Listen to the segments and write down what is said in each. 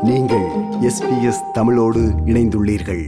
நீங்கள் எஸ்பிஎஸ் தமிழோடு இணைந்துள்ளீர்கள்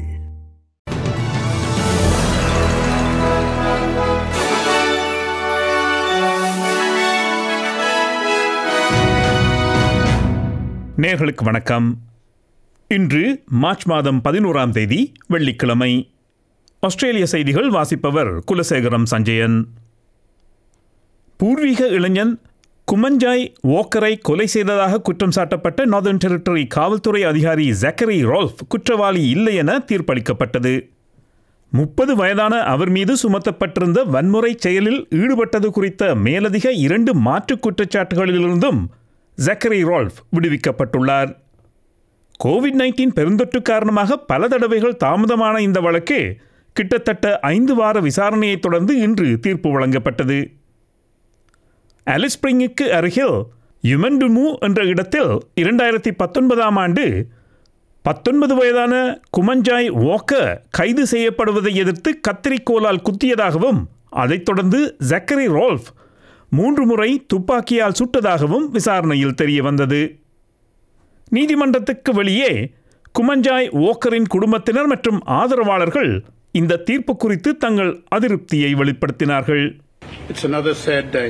நேர்களுக்கு வணக்கம் இன்று மார்ச் மாதம் பதினோராம் தேதி வெள்ளிக்கிழமை ஆஸ்திரேலிய செய்திகள் வாசிப்பவர் குலசேகரம் சஞ்சயன் பூர்வீக இளைஞன் குமஞ்சாய் வோக்கரை கொலை செய்ததாக குற்றம் சாட்டப்பட்ட நார்தர்ன் டெரிட்டரி காவல்துறை அதிகாரி ஜக்கரி ரோல்ஃப் குற்றவாளி இல்லை என தீர்ப்பளிக்கப்பட்டது முப்பது வயதான அவர் மீது சுமத்தப்பட்டிருந்த வன்முறை செயலில் ஈடுபட்டது குறித்த மேலதிக இரண்டு மாற்றுக் குற்றச்சாட்டுகளிலிருந்தும் ஜக்கரி ரால்ஃப் விடுவிக்கப்பட்டுள்ளார் கோவிட் நைன்டீன் பெருந்தொற்று காரணமாக பல தடவைகள் தாமதமான இந்த வழக்கு கிட்டத்தட்ட ஐந்து வார விசாரணையைத் தொடர்ந்து இன்று தீர்ப்பு வழங்கப்பட்டது அலிஸ்பிரிங்குக்கு அருகில் யுமெண்டுமு என்ற இடத்தில் இரண்டாயிரத்தி பத்தொன்பதாம் ஆண்டு பத்தொன்பது வயதான குமஞ்சாய் வோக்கர் கைது செய்யப்படுவதை எதிர்த்து கத்திரிக்கோலால் குத்தியதாகவும் அதைத் தொடர்ந்து ஜக்கரி ரோல்ஃப் மூன்று முறை துப்பாக்கியால் சுட்டதாகவும் விசாரணையில் தெரிய வந்தது நீதிமன்றத்துக்கு வெளியே குமஞ்சாய் வோக்கரின் குடும்பத்தினர் மற்றும் ஆதரவாளர்கள் இந்த தீர்ப்பு குறித்து தங்கள் அதிருப்தியை வெளிப்படுத்தினார்கள் It's another sad day.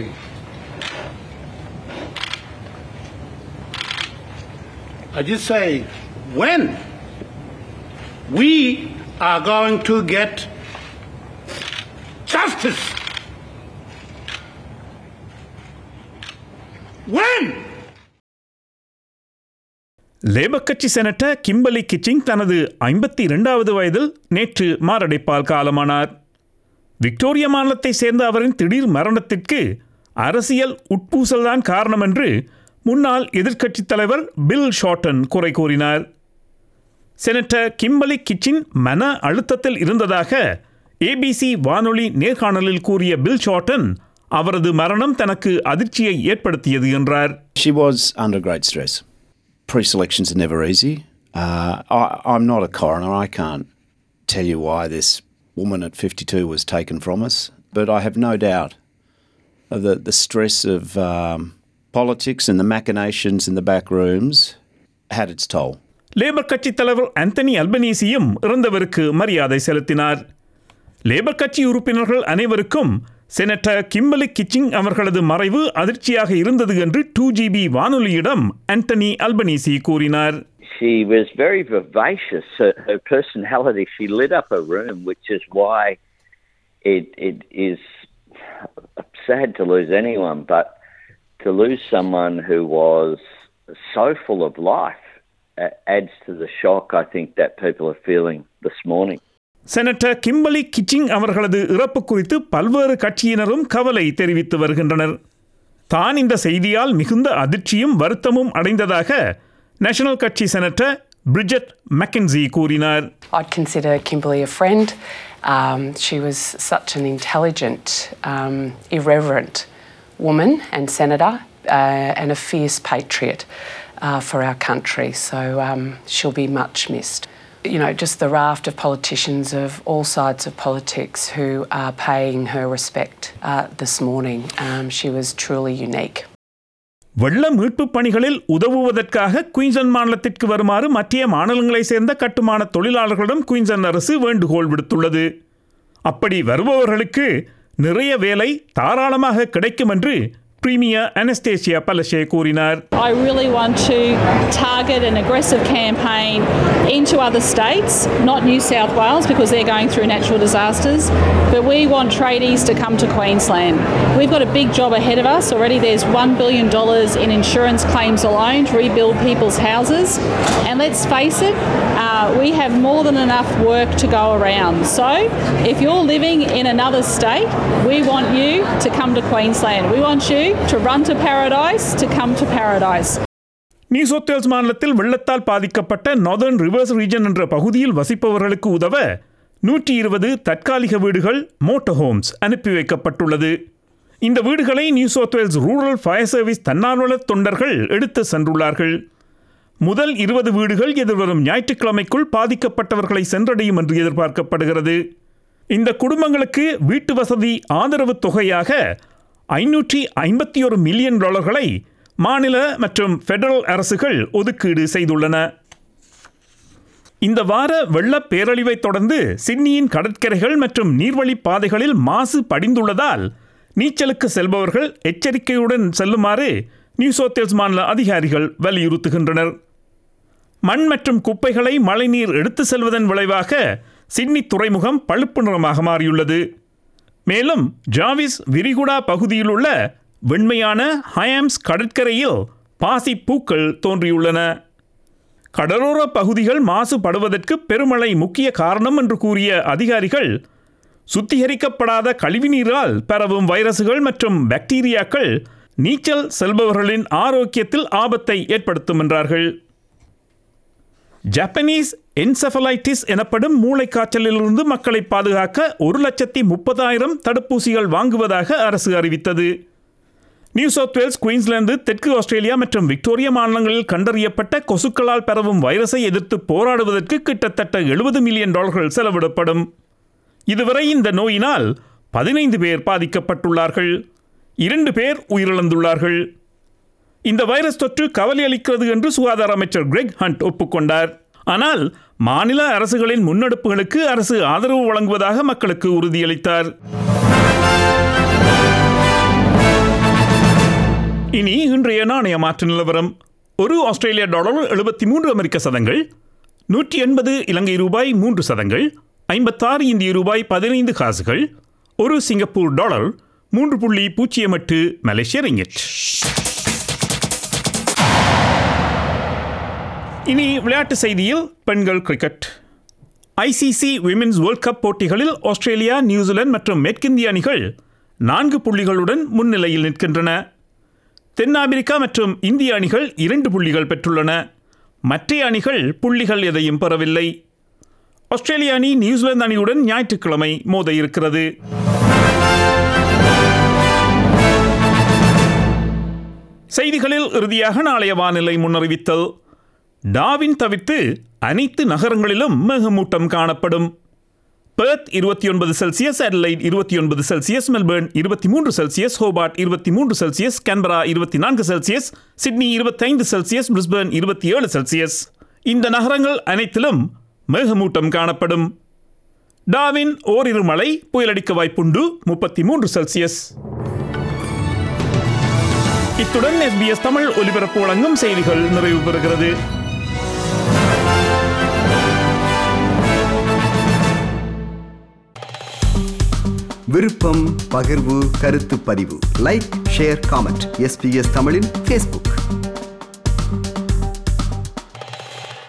I just say, when we are going to get justice? When? Labour கட்சி செனட்டர் கிம்பலி கிச்சிங் தனது ஐம்பத்தி இரண்டாவது வயதில் நேற்று மாரடைப்பால் காலமானார் விக்டோரியா மாநிலத்தை சேர்ந்த அவரின் திடீர் மரணத்திற்கு அரசியல் உட்பூசல்தான் காரணம் என்று முன்னாள் எதிர்க்கட்சித் தலைவர் பில் ஷார்டன் குறை கூறினார் செனட்டர் கிம்பலி கிச்சின் மன அழுத்தத்தில் இருந்ததாக ஏபிசி வானொலி நேர்காணலில் கூறிய பில் ஷார்டன் அவரது மரணம் தனக்கு அதிர்ச்சியை ஏற்படுத்தியது என்றார் She was under great stress. Pre selections are never easy. Uh, I, I'm not a coroner. I can't tell you why this woman at 52 was taken from us, but I have no doubt of the, the stress of um, politics and the machinations in the back rooms had its toll. Labour கட்சித் தலைவர் Anthony அல்பனீசியும் இறந்தவருக்கு மரியாதை செலுத்தினார் labour கட்சி உறுப்பினர்கள் அனைவருக்கும் senator Kimberley Kitching அவர்களது மறைவு அதிர்ச்சியாக இருந்தது என்று டூ ஜிபி வானொலியிடம் ஆண்டனி அல்பனீசி கூறினார் she was very vivacious. Her, her personality, she lit up a room, which is why it it is sad to lose anyone, but to lose someone who was so full of life uh, adds to the shock I think that people are feeling this morning. Senator Kimberley Kitching அவர்களது இறப்பு குறித்து பல்வேறு கட்சியினரும் கவலை தெரிவித்து வருகின்றனர் தான் இந்த செய்தியால் மிகுந்த அதிர்ச்சியும் வருத்தமும் அடைந்ததாக நேஷனல் கட்சி செனட்டர் பிரிஜெட் மெக்கன்சி கூறினார் I'd consider Kimberley a friend. Um, she was such an intelligent, um, irreverent woman and senator, uh, and a fierce patriot uh, for our country. So um, she'll be much missed. You know, just the raft of politicians of all sides of politics who are paying her respect uh, this morning. Um, she was truly unique. வெள்ள மீட்புப் பணிகளில் உதவுவதற்காக குயின்சன் மாநிலத்திற்கு வருமாறு மத்திய மாநிலங்களைச் சேர்ந்த கட்டுமான தொழிலாளர்களிடம் குயின்சன் அரசு வேண்டுகோள் விடுத்துள்ளது அப்படி வருபவர்களுக்கு நிறைய வேலை தாராளமாக கிடைக்கும் என்று பிரீமியர் அனஸ்தேசியா பலஷே கூறினார் I really want to target an aggressive campaign into other states, not New South Wales because they're going through natural disasters, but we want tradies to come to Queensland. We've got a big job ahead of us. Already there's $1 billion in insurance claims alone to rebuild people's houses. And let's face it, uh, we have more than enough work to go around. So if you're living in another state, we want you to come to Queensland. We want you to run to paradise, to come to paradise. New South Wales மாநிலத்தில் வெள்ளத்தால் பாதிக்கப்பட்ட northern reverse region என்ற பகுதியில் வசிப்பவர்களுக்கு உதவ நூற்றி இருபது தற்காலிக வீடுகள் மோட்டர் ஹோம்ஸ் அனுப்பி வைக்கப்பட்டுள்ளது இந்த வீடுகளை New South Wales rural fire service தன்னார்வல தொண்டர்கள் எடுத்து சென்றுள்ளார்கள் முதல் இருபது வீடுகள் எதிர்வரும் ஞாயிற்றுக்கிழமைக்குள் பாதிக்கப்பட்டவர்களை சென்றடையும் என்று எதிர்பார்க்கப்படுகிறது இந்த குடும்பங்களுக்கு வீட்டு வசதி ஆதரவு தொகையாக ஐநூற்றி ஐம்பத்தி ஒரு மில்லியன் டாலர்களை மாநில மற்றும் ஃபெடரல் அரசுகள் ஒதுக்கீடு செய்துள்ளன இந்த வார வெள்ளப் பேரழிவை தொடர்ந்து சிட்னியின் கடற்கரைகள் மற்றும் நீர்வழி பாதைகளில் மாசு படிந்துள்ளதால் நீச்சலுக்கு செல்பவர்கள் எச்சரிக்கையுடன் செல்லுமாறு நியூ சவுத் வேல்ஸ் மாநில அதிகாரிகள் வலியுறுத்துகின்றனர் மண் மற்றும் குப்பைகளை மழைநீர் எடுத்து செல்வதன் விளைவாக சிட்னி துறைமுகம் பழுப்பு நிறமாக மாறியுள்ளது மேலும் ஜாவிஸ் விரிகுடா பகுதியில் உள்ள வெண்மையான ஹயாம்ஸ் கடற்கரையில் பாசி பூக்கள் தோன்றியுள்ளன கடலோர பகுதிகள் மாசுபடுவதற்கு பெருமழை முக்கிய காரணம் என்று கூறிய அதிகாரிகள் சுத்திகரிக்கப்படாத கழிவுநீரால் பரவும் வைரசுகள் மற்றும் பாக்டீரியாக்கள் நீச்சல் செல்பவர்களின் ஆரோக்கியத்தில் ஆபத்தை ஏற்படுத்தும் என்றார்கள் ஜப்பனீஸ் என்செஃபலைட்டிஸ் எனப்படும் மூளைக்காய்ச்சலிலிருந்து மக்களை பாதுகாக்க ஒரு லட்சத்தி முப்பதாயிரம் தடுப்பூசிகள் வாங்குவதாக அரசு அறிவித்தது நியூ சவுத் வேல்ஸ் குயின்ஸ்லாந்து தெற்கு ஆஸ்திரேலியா மற்றும் விக்டோரியா மாநிலங்களில் கண்டறியப்பட்ட கொசுக்களால் பரவும் வைரஸை எதிர்த்து போராடுவதற்கு கிட்டத்தட்ட எழுபது மில்லியன் டாலர்கள் செலவிடப்படும் இதுவரை இந்த நோயினால் பதினைந்து பேர் பாதிக்கப்பட்டுள்ளார்கள் இரண்டு பேர் உயிரிழந்துள்ளார்கள் இந்த வைரஸ் தொற்று கவலை அளிக்கிறது என்று சுகாதார அமைச்சர் கிரெக் ஹண்ட் ஒப்புக்கொண்டார் ஆனால் மாநில அரசுகளின் முன்னெடுப்புகளுக்கு அரசு ஆதரவு வழங்குவதாக மக்களுக்கு உறுதியளித்தார் இனி இன்றைய நாணய மாற்று நிலவரம் ஒரு ஆஸ்திரேலிய டாலர் எழுபத்தி மூன்று அமெரிக்க சதங்கள் நூற்றி எண்பது இலங்கை ரூபாய் மூன்று சதங்கள் ஐம்பத்தாறு இந்திய ரூபாய் பதினைந்து காசுகள் ஒரு சிங்கப்பூர் டாலர் மூன்று புள்ளி பூஜ்ஜியம் எட்டு மலேசிய ரிங்கெட் இனி விளையாட்டு செய்தியில் பெண்கள் cricket ICC women's world cup போட்டிகளில் ஆஸ்திரேலியா நியூசிலாந்து மற்றும் மேற்கிந்திய அணிகள் நான்கு புள்ளிகளுடன் முன்னிலையில் நிற்கின்றன தென்னாப்பிரிக்கா மற்றும் இந்திய அணிகள் இரண்டு புள்ளிகள் பெற்றுள்ளன மற்ற அணிகள் புள்ளிகள் எதையும் பெறவில்லை ஆஸ்திரேலிய அணி நியூசிலாந்து அணியுடன் ஞாயிற்றுக்கிழமை மோத இருக்கிறது செய்திகளில் இறுதியாக நாளைய வானிலை முன்னறிவித்தல் டாவின் தவிர்த்து அனைத்து நகரங்களிலும் மேகமூட்டம் காணப்படும் பெர்த் இருபத்தி ஒன்பது செல்சியஸ் அட்லைட் இருபத்தி ஒன்பது செல்சியஸ் மெல்பர்ன் இருபத்தி மூன்று செல்சியஸ் ஹோபார்ட் இருபத்தி மூன்று செல்சியஸ் கேன்பரா இருபத்தி நான்கு செல்சியஸ் சிட்னி இருபத்தைந்து செல்சியஸ் பிரிஸ்பர்ன் இருபத்தி ஏழு செல்சியஸ் இந்த நகரங்கள் அனைத்திலும் மேகமூட்டம் காணப்படும் டாவின் ஓரிரு மழை புயலடிக்க வாய்ப்புண்டு முப்பத்தி மூன்று செல்சியஸ் இத்துடன் எஸ்பிஎஸ் தமிழ் ஒலிபரப்பு வழங்கும் செய்திகள் நிறைவு பெறுகிறது விருப்பம் பகிர்வு கருத்து பதிவு லைக் ஷேர் காமெண்ட் எஸ்பிஎஸ் தமிழின் ஃபேஸ்புக்